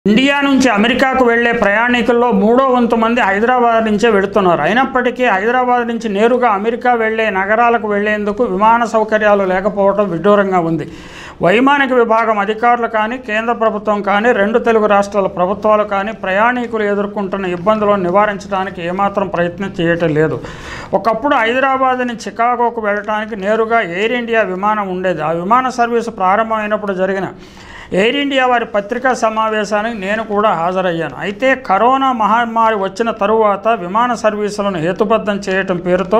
India నుంచి అమెరికాకు వెళ్లే ప్రయాణికుల్లో మూడో వంతు మంది హైదరాబాద్ నుంచే వెళుతున్నారు అయినప్పటికీ హైదరాబాద్ నుంచి నేరుగా అమెరికా వెళ్లే నగరాలకు వెళ్లేందుకు విమాన సౌకర్యాలు లేకపోవడం విడ్డూరంగా ఉంది వైమానిక విభాగం అధికారులు కానీ కేంద్ర ప్రభుత్వం కానీ రెండు తెలుగు రాష్ట్రాల ప్రభుత్వాలు కానీ ప్రయాణికులు ఎదుర్కొంటున్న ఇబ్బందులను నివారించడానికి ఏమాత్రం ప్రయత్నం చేయటం లేదు ఒకప్పుడు హైదరాబాద్ నుంచి చికాగోకు వెళ్ళడానికి నేరుగా ఎయిర్ ఇండియా విమానం ఉండేది ఆ విమాన సర్వీసు ప్రారంభమైనప్పుడు జరిగిన ఎయిర్ ఇండియా వారి పత్రికా సమావేశానికి నేను కూడా హాజరయ్యాను అయితే కరోనా మహమ్మారి వచ్చిన తరువాత విమాన సర్వీసులను హేతుబద్ధం చేయటం పేరుతో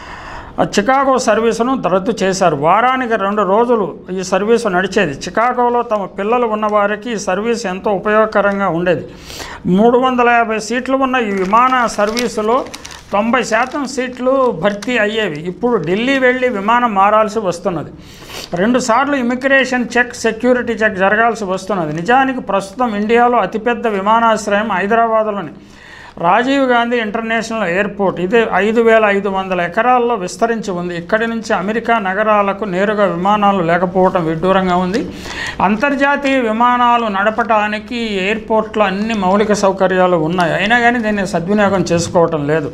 ఆ చికాగో సర్వీసును రద్దు చేశారు వారానికి రెండు రోజులు ఈ సర్వీసు నడిచేది చికాగోలో తమ పిల్లలు ఉన్నవారికి ఈ సర్వీస్ ఎంతో ఉపయోగకరంగా ఉండేది మూడు వందల యాభై సీట్లు ఉన్న ఈ విమాన సర్వీసులో తొంభై శాతం సీట్లు భర్తీ అయ్యేవి ఇప్పుడు ఢిల్లీ వెళ్ళి విమానం మారాల్సి వస్తున్నది రెండుసార్లు ఇమిగ్రేషన్ చెక్ సెక్యూరిటీ చెక్ జరగాల్సి వస్తున్నది నిజానికి ప్రస్తుతం ఇండియాలో అతిపెద్ద విమానాశ్రయం హైదరాబాద్లోని రాజీవ్ గాంధీ ఇంటర్నేషనల్ ఎయిర్పోర్ట్ ఇది ఐదు వేల ఐదు వందల ఎకరాల్లో విస్తరించి ఉంది ఇక్కడి నుంచి అమెరికా నగరాలకు నేరుగా విమానాలు లేకపోవడం విడ్డూరంగా ఉంది అంతర్జాతీయ విమానాలు నడపడానికి ఈ ఎయిర్పోర్ట్లో అన్ని మౌలిక సౌకర్యాలు ఉన్నాయి అయినా కానీ దీన్ని సద్వినియోగం చేసుకోవటం లేదు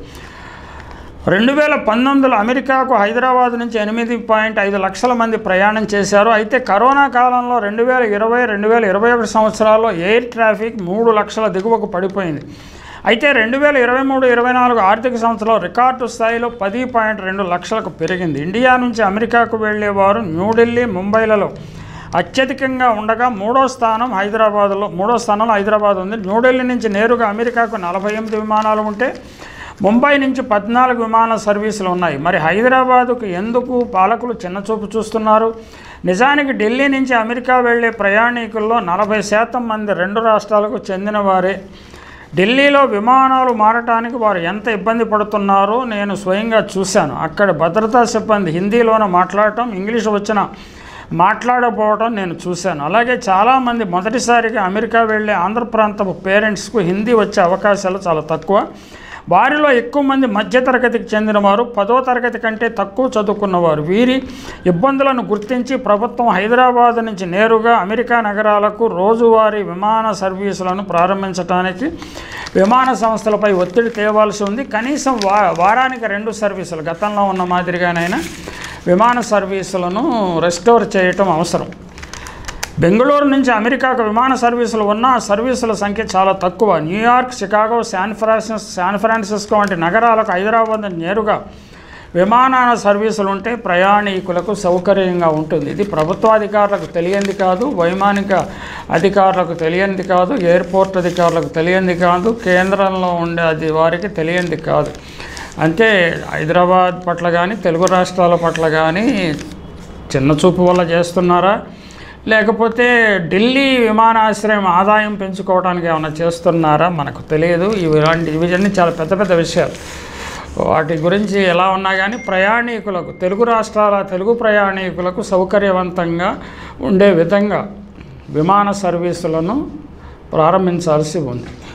రెండు వేల పంతొమ్మిదిలో అమెరికాకు హైదరాబాద్ నుంచి ఎనిమిది పాయింట్ ఐదు లక్షల మంది ప్రయాణం చేశారు అయితే కరోనా కాలంలో రెండు వేల ఇరవై రెండు వేల ఇరవై ఒకటి సంవత్సరాల్లో ఎయిర్ ట్రాఫిక్ మూడు లక్షల దిగువకు పడిపోయింది అయితే రెండు వేల ఇరవై మూడు ఇరవై నాలుగు ఆర్థిక సంవత్సరంలో రికార్డు స్థాయిలో పది పాయింట్ రెండు లక్షలకు పెరిగింది ఇండియా నుంచి అమెరికాకు వెళ్ళేవారు న్యూఢిల్లీ ముంబైలలో అత్యధికంగా ఉండగా మూడో స్థానం హైదరాబాద్లో మూడో స్థానంలో హైదరాబాద్ ఉంది న్యూఢిల్లీ నుంచి నేరుగా అమెరికాకు నలభై ఎనిమిది విమానాలు ఉంటే ముంబై నుంచి పద్నాలుగు విమాన సర్వీసులు ఉన్నాయి మరి హైదరాబాదుకు ఎందుకు పాలకులు చిన్నచూపు చూస్తున్నారు నిజానికి ఢిల్లీ నుంచి అమెరికా వెళ్ళే ప్రయాణికుల్లో నలభై శాతం మంది రెండు రాష్ట్రాలకు చెందిన వారే ఢిల్లీలో విమానాలు మారటానికి వారు ఎంత ఇబ్బంది పడుతున్నారో నేను స్వయంగా చూశాను అక్కడ భద్రతా సిబ్బంది హిందీలోనే మాట్లాడటం ఇంగ్లీష్ వచ్చిన మాట్లాడకపోవడం నేను చూశాను అలాగే చాలామంది మొదటిసారిగా అమెరికా వెళ్ళే ఆంధ్ర ప్రాంతపు పేరెంట్స్కు హిందీ వచ్చే అవకాశాలు చాలా తక్కువ వారిలో ఎక్కువ మంది మధ్యతరగతికి చెందినవారు పదో తరగతి కంటే తక్కువ చదువుకున్నవారు వీరి ఇబ్బందులను గుర్తించి ప్రభుత్వం హైదరాబాద్ నుంచి నేరుగా అమెరికా నగరాలకు రోజువారీ విమాన సర్వీసులను ప్రారంభించడానికి విమాన సంస్థలపై ఒత్తిడి తేవాల్సి ఉంది కనీసం వా వారానికి రెండు సర్వీసులు గతంలో ఉన్న మాదిరిగానైనా విమాన సర్వీసులను రెస్టోర్ చేయటం అవసరం బెంగళూరు నుంచి అమెరికాకు విమాన సర్వీసులు ఉన్న ఆ సర్వీసుల సంఖ్య చాలా తక్కువ New York Chicago San Francis San Francisco వంటి నగరాలకు హైదరాబాద్ నుంచి నేరుగా విమానాల సర్వీసులు ఉంటే ప్రయాణికులకు సౌకర్యంగా ఉంటుంది ఇది ప్రభుత్వాధికారులకు తెలియంది కాదు వైమానిక అధికారులకు తెలియంది కాదు ఎయిర్పోర్ట్ అధికారులకు తెలియంది కాదు కేంద్రంలో ఉండే అది వారికి తెలియంది కాదు అంటే హైదరాబాద్ పట్ల కానీ తెలుగు రాష్ట్రాల పట్ల కానీ చిన్న చూపు వల్ల చేస్తున్నారా లేకపోతే ఢిల్లీ విమానాశ్రయం ఆదాయం పెంచుకోవడానికి ఏమైనా చేస్తున్నారా మనకు తెలియదు ఇవి ఇలాంటి ఇవన్నీ చాలా పెద్ద పెద్ద విషయాలు వాటి గురించి ఎలా ఉన్నా కానీ ప్రయాణికులకు తెలుగు రాష్ట్రాల తెలుగు ప్రయాణికులకు సౌకర్యవంతంగా ఉండే విధంగా విమాన సర్వీసులను ప్రారంభించాల్సి ఉంది